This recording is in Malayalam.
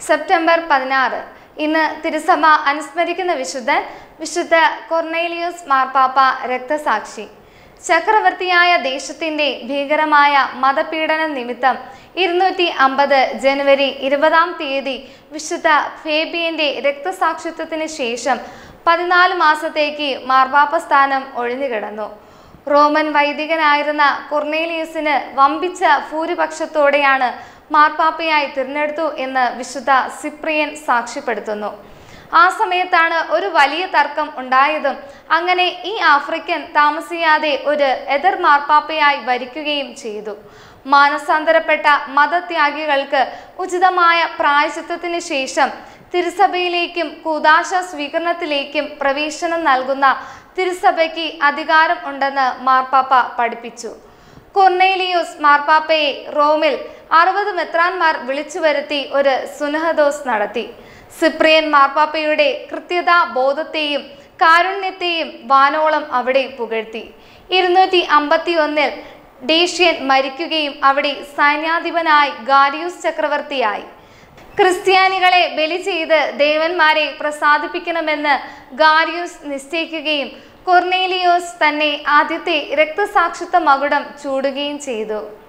സെപ്റ്റംബർ പതിനാറ് ഇന്ന് തിരുസഭ അനുസ്മരിക്കുന്ന വിശുദ്ധൻ വിശുദ്ധ കൊർണേലിയോസ് മാർപ്പാപ്പ രക്തസാക്ഷി ചക്രവർത്തിയായ ദേശത്തിന്റെ ഭീകരമായ മതപീഡനം നിമിത്തം ഇരുന്നൂറ്റി അമ്പത് ജനുവരി ഇരുപതാം തീയതി വിശുദ്ധ ഫേബിയന്റെ രക്തസാക്ഷിത്വത്തിന് ശേഷം പതിനാല് മാസത്തേക്ക് മാർപ്പാപ്പ സ്ഥാനം ഒഴിഞ്ഞുകിടന്നു റോമൻ വൈദികനായിരുന്ന കൊർണേലിയസിന് വമ്പിച്ച ഭൂരിപക്ഷത്തോടെയാണ് മാർപ്പാപ്പയായി തിരഞ്ഞെടുത്തു എന്ന് വിശുദ്ധ സിപ്രിയൻ സാക്ഷ്യപ്പെടുത്തുന്നു ആ സമയത്താണ് ഒരു വലിയ തർക്കം ഉണ്ടായതും അങ്ങനെ ഈ ആഫ്രിക്കൻ താമസിയാതെ ഒരു എതിർ മാർപ്പാപ്പയായി വരിക്കുകയും ചെയ്തു മാനസാന്തരപ്പെട്ട മതത്യാഗികൾക്ക് ഉചിതമായ പ്രായശിത്വത്തിന് ശേഷം തിരുസഭയിലേക്കും കൂതാശ സ്വീകരണത്തിലേക്കും പ്രവേശനം നൽകുന്ന തിരുസഭയ്ക്ക് അധികാരം ഉണ്ടെന്ന് മാർപ്പാപ്പ പഠിപ്പിച്ചു കൊർണേലിയോസ് മാർപ്പാപ്പയെ റോമിൽ അറുപത് മെത്രാൻമാർ വിളിച്ചു വരുത്തി ഒരു സുനഹദോസ് നടത്തി സിപ്രിയൻ മാർപ്പാപ്പയുടെ കൃത്യത ബോധത്തെയും കാരുണ്യത്തെയും വാനോളം അവിടെ പുകഴ്ത്തി ഇരുന്നൂറ്റി അമ്പത്തി ഒന്നിൽ ഡേഷ്യൻ മരിക്കുകയും അവിടെ സൈന്യാധിപനായി ഗാരിയൂസ് ചക്രവർത്തിയായി ക്രിസ്ത്യാനികളെ ബലി ചെയ്ത് ദേവന്മാരെ പ്രസാദിപ്പിക്കണമെന്ന് ഗാരിയൂസ് നിശ്ചയിക്കുകയും കൊർണേലിയോസ് തന്നെ ആദ്യത്തെ രക്തസാക്ഷിത്വ മകുടം ചൂടുകയും ചെയ്തു